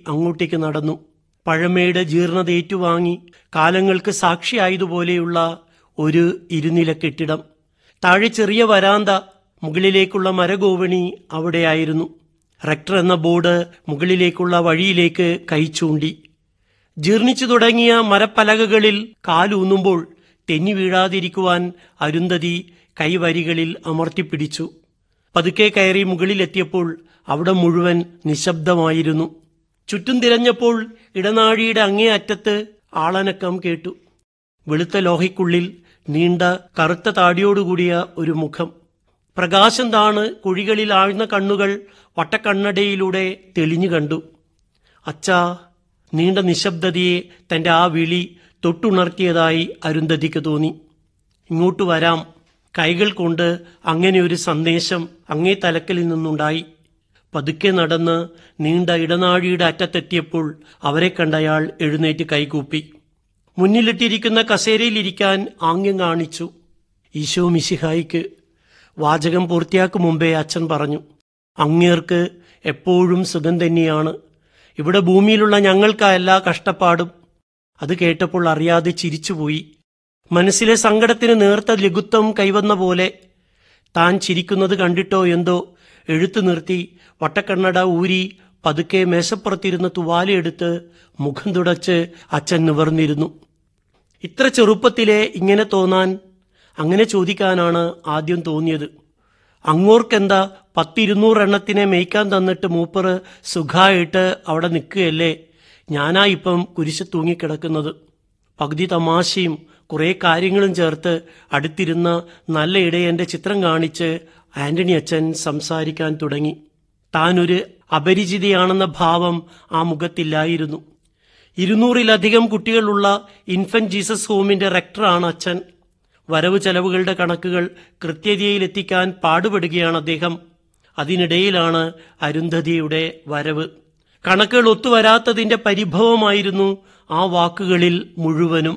അങ്ങോട്ടേക്ക് നടന്നു പഴമയുടെ ജീർണത ഏറ്റുവാങ്ങി കാലങ്ങൾക്ക് സാക്ഷിയായതുപോലെയുള്ള ഒരു ഇരുനില കെട്ടിടം താഴെ ചെറിയ വരാന്ത മുകളിലേക്കുള്ള മരഗോവണി അവിടെയായിരുന്നു റെക്ടർ എന്ന ബോർഡ് മുകളിലേക്കുള്ള വഴിയിലേക്ക് കൈ ചൂണ്ടി ജീർണിച്ചു തുടങ്ങിയ മരപ്പലകകളിൽ കാലൂന്നുമ്പോൾ തെന്നി വീഴാതിരിക്കുവാൻ അരുന്ധതി കൈവരികളിൽ അമർത്തിപ്പിടിച്ചു പതുക്കെ കയറി മുകളിലെത്തിയപ്പോൾ അവിടെ മുഴുവൻ നിശബ്ദമായിരുന്നു ചുറ്റും തിരഞ്ഞപ്പോൾ ഇടനാഴിയുടെ അങ്ങേ അറ്റത്ത് ആളനക്കം കേട്ടു വെളുത്ത ലോഹയ്ക്കുള്ളിൽ നീണ്ട കറുത്ത താടിയോടുകൂടിയ ഒരു മുഖം പ്രകാശം താണ് കുഴികളിൽ ആഴ്ന്ന കണ്ണുകൾ വട്ടക്കണ്ണടയിലൂടെ തെളിഞ്ഞു കണ്ടു അച്ഛാ നീണ്ട നിശബ്ദതയെ തന്റെ ആ വിളി തൊട്ടുണർത്തിയതായി അരുന്ധതിക്ക് തോന്നി ഇങ്ങോട്ട് വരാം കൈകൾ കൊണ്ട് അങ്ങനെ ഒരു സന്ദേശം അങ്ങേ തലക്കലിൽ നിന്നുണ്ടായി പതുക്കെ നടന്ന് നീണ്ട ഇടനാഴിയുടെ അറ്റത്തെത്തിയപ്പോൾ അവരെ കണ്ടയാൾ എഴുന്നേറ്റ് കൈകൂപ്പി മുന്നിലിട്ടിരിക്കുന്ന കസേരയിലിരിക്കാൻ ആംഗ്യം കാണിച്ചു ഈശോ മിശിഹായിക്ക് വാചകം പൂർത്തിയാക്കും മുമ്പേ അച്ഛൻ പറഞ്ഞു അങ്ങേർക്ക് എപ്പോഴും സുഖം തന്നെയാണ് ഇവിടെ ഭൂമിയിലുള്ള ഞങ്ങൾക്ക് എല്ലാ കഷ്ടപ്പാടും അത് കേട്ടപ്പോൾ അറിയാതെ ചിരിച്ചുപോയി മനസ്സിലെ സങ്കടത്തിന് നേർത്ത ലഘുത്വം കൈവന്ന പോലെ താൻ ചിരിക്കുന്നത് കണ്ടിട്ടോ എന്തോ എഴുത്തു നിർത്തി വട്ടക്കണ്ണട ഊരി പതുക്കെ മേശപ്പുറത്തിരുന്ന തുവാലയെടുത്ത് മുഖം തുടച്ച് അച്ഛൻ നിവർന്നിരുന്നു ഇത്ര ചെറുപ്പത്തിലെ ഇങ്ങനെ തോന്നാൻ അങ്ങനെ ചോദിക്കാനാണ് ആദ്യം തോന്നിയത് അങ്ങോർക്കെന്താ പത്തിരുന്നൂറെണ്ണത്തിനെ മേയ്ക്കാൻ തന്നിട്ട് മൂപ്പറ് സുഖമായിട്ട് അവിടെ നിൽക്കുകയല്ലേ ഞാനാ ഇപ്പം കുരിശ് തൂങ്ങിക്കിടക്കുന്നത് പകുതി തമാശയും കുറേ കാര്യങ്ങളും ചേർത്ത് അടുത്തിരുന്ന നല്ല ഇടയന്റെ ചിത്രം കാണിച്ച് ആന്റണി അച്ഛൻ സംസാരിക്കാൻ തുടങ്ങി താനൊരു അപരിചിതയാണെന്ന ഭാവം ആ മുഖത്തില്ലായിരുന്നു ഇരുന്നൂറിലധികം കുട്ടികളുള്ള ഇൻഫന്റ് ജീസസ് ഹോമിന്റെ റെക്ടറാണ് അച്ഛൻ വരവ് ചെലവുകളുടെ കണക്കുകൾ കൃത്യതയിലെത്തിക്കാൻ പാടുപെടുകയാണ് അദ്ദേഹം അതിനിടയിലാണ് അരുന്ധതിയുടെ വരവ് കണക്കുകൾ ഒത്തുവരാത്തതിന്റെ പരിഭവമായിരുന്നു ആ വാക്കുകളിൽ മുഴുവനും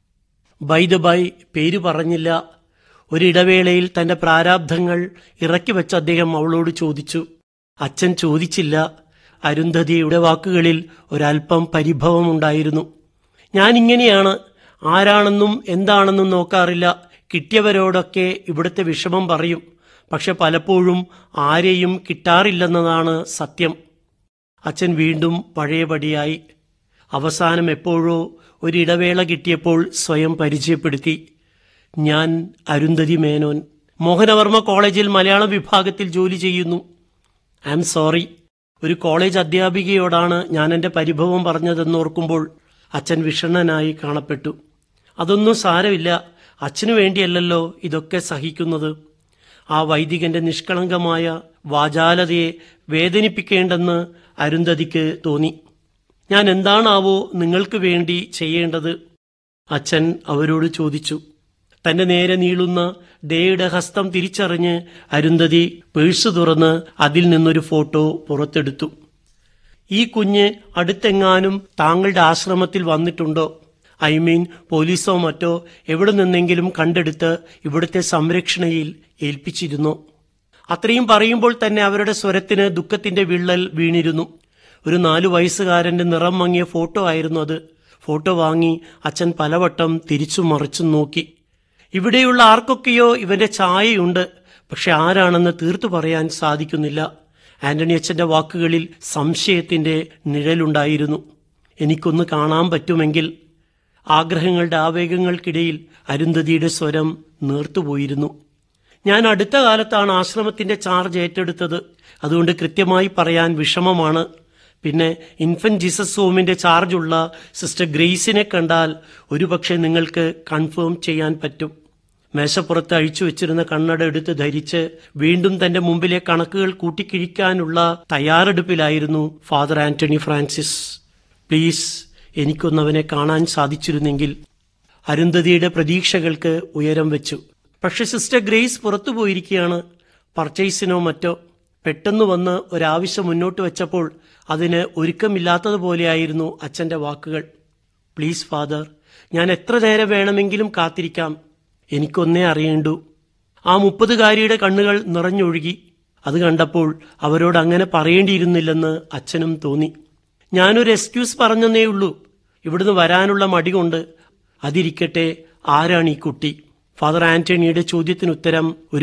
ബൈ ദ ബൈ പേര് പറഞ്ഞില്ല ഒരിടവേളയിൽ തന്റെ പ്രാരാബ്ധങ്ങൾ ഇറക്കി വെച്ച അദ്ദേഹം അവളോട് ചോദിച്ചു അച്ഛൻ ചോദിച്ചില്ല അരുന്ധതിയുടെ വാക്കുകളിൽ ഒരല്പം പരിഭവമുണ്ടായിരുന്നു ഞാൻ ഇങ്ങനെയാണ് ആരാണെന്നും എന്താണെന്നും നോക്കാറില്ല കിട്ടിയവരോടൊക്കെ ഇവിടുത്തെ വിഷമം പറയും പക്ഷെ പലപ്പോഴും ആരെയും കിട്ടാറില്ലെന്നതാണ് സത്യം അച്ഛൻ വീണ്ടും പഴയപടിയായി അവസാനം എപ്പോഴോ ഒരിടവേള കിട്ടിയപ്പോൾ സ്വയം പരിചയപ്പെടുത്തി ഞാൻ അരുന്ധതി മേനോൻ മോഹനവർമ്മ കോളേജിൽ മലയാളം വിഭാഗത്തിൽ ജോലി ചെയ്യുന്നു ഐ എം സോറി ഒരു കോളേജ് അധ്യാപികയോടാണ് ഞാൻ എൻ്റെ പരിഭവം പറഞ്ഞതെന്നോർക്കുമ്പോൾ അച്ഛൻ വിഷണ്ണനായി കാണപ്പെട്ടു അതൊന്നും സാരമില്ല അച്ഛനു വേണ്ടിയല്ലല്ലോ ഇതൊക്കെ സഹിക്കുന്നത് ആ വൈദികന്റെ നിഷ്കളങ്കമായ വാചാലതയെ വേദനിപ്പിക്കേണ്ടെന്ന് അരുന്ധതിക്ക് തോന്നി ഞാൻ എന്താണാവോ നിങ്ങൾക്ക് വേണ്ടി ചെയ്യേണ്ടത് അച്ഛൻ അവരോട് ചോദിച്ചു തന്റെ നേരെ നീളുന്ന ദയുടെ ഹസ്തം തിരിച്ചറിഞ്ഞ് അരുന്ധതി പേഴ്സ് തുറന്ന് അതിൽ നിന്നൊരു ഫോട്ടോ പുറത്തെടുത്തു ഈ കുഞ്ഞ് അടുത്തെങ്ങാനും താങ്കളുടെ ആശ്രമത്തിൽ വന്നിട്ടുണ്ടോ ഐ മീൻ പോലീസോ മറ്റോ എവിടെ നിന്നെങ്കിലും കണ്ടെടുത്ത് ഇവിടുത്തെ സംരക്ഷണയിൽ ഏൽപ്പിച്ചിരുന്നു അത്രയും പറയുമ്പോൾ തന്നെ അവരുടെ സ്വരത്തിന് ദുഃഖത്തിന്റെ വിള്ളൽ വീണിരുന്നു ഒരു നാലു വയസ്സുകാരന്റെ നിറം മങ്ങിയ ഫോട്ടോ ആയിരുന്നു അത് ഫോട്ടോ വാങ്ങി അച്ഛൻ പലവട്ടം തിരിച്ചും മറിച്ചും നോക്കി ഇവിടെയുള്ള ആർക്കൊക്കെയോ ഇവന്റെ ഛായയുണ്ട് പക്ഷെ ആരാണെന്ന് തീർത്തു പറയാൻ സാധിക്കുന്നില്ല ആന്റണി അച്ഛന്റെ വാക്കുകളിൽ സംശയത്തിന്റെ നിഴലുണ്ടായിരുന്നു എനിക്കൊന്ന് കാണാൻ പറ്റുമെങ്കിൽ ആഗ്രഹങ്ങളുടെ ആവേഗങ്ങൾക്കിടയിൽ അരുന്ധതിയുടെ സ്വരം നേർത്തുപോയിരുന്നു ഞാൻ അടുത്ത കാലത്താണ് ആശ്രമത്തിന്റെ ചാർജ് ഏറ്റെടുത്തത് അതുകൊണ്ട് കൃത്യമായി പറയാൻ വിഷമമാണ് പിന്നെ ഇൻഫന്റ് ജീസസ് ഹോമിന്റെ ചാർജുള്ള സിസ്റ്റർ ഗ്രേസിനെ കണ്ടാൽ ഒരുപക്ഷെ നിങ്ങൾക്ക് കൺഫേം ചെയ്യാൻ പറ്റും മേശപ്പുറത്ത് അഴിച്ചു വെച്ചിരുന്ന കണ്ണട എടുത്ത് ധരിച്ച് വീണ്ടും തന്റെ മുമ്പിലെ കണക്കുകൾ കൂട്ടിക്കിഴിക്കാനുള്ള തയ്യാറെടുപ്പിലായിരുന്നു ഫാദർ ആന്റണി ഫ്രാൻസിസ് പ്ലീസ് എനിക്കൊന്നവനെ കാണാൻ സാധിച്ചിരുന്നെങ്കിൽ അരുന്ധതിയുടെ പ്രതീക്ഷകൾക്ക് ഉയരം വെച്ചു പക്ഷെ സിസ്റ്റർ ഗ്രേസ് പുറത്തു പോയിരിക്കുകയാണ് പർച്ചേസിനോ മറ്റോ പെട്ടെന്ന് വന്ന് ഒരാവശ്യം മുന്നോട്ട് വെച്ചപ്പോൾ അതിന് ഒരുക്കമില്ലാത്തതുപോലെയായിരുന്നു അച്ഛന്റെ വാക്കുകൾ പ്ലീസ് ഫാദർ ഞാൻ എത്ര നേരം വേണമെങ്കിലും കാത്തിരിക്കാം എനിക്കൊന്നേ അറിയേണ്ടു ആ മുപ്പതുകാരിയുടെ കണ്ണുകൾ നിറഞ്ഞൊഴുകി അത് കണ്ടപ്പോൾ അവരോട് അങ്ങനെ പറയേണ്ടിയിരുന്നില്ലെന്ന് അച്ഛനും തോന്നി ഞാനൊരു എക്സ്ക്യൂസ് പറഞ്ഞെന്നേ ഉള്ളൂ ഇവിടുന്ന് വരാനുള്ള മടി കൊണ്ട് അതിരിക്കട്ടെ ആരാണ് ഈ കുട്ടി ഫാദർ ആന്റണിയുടെ ചോദ്യത്തിന് ഉത്തരം ഒരു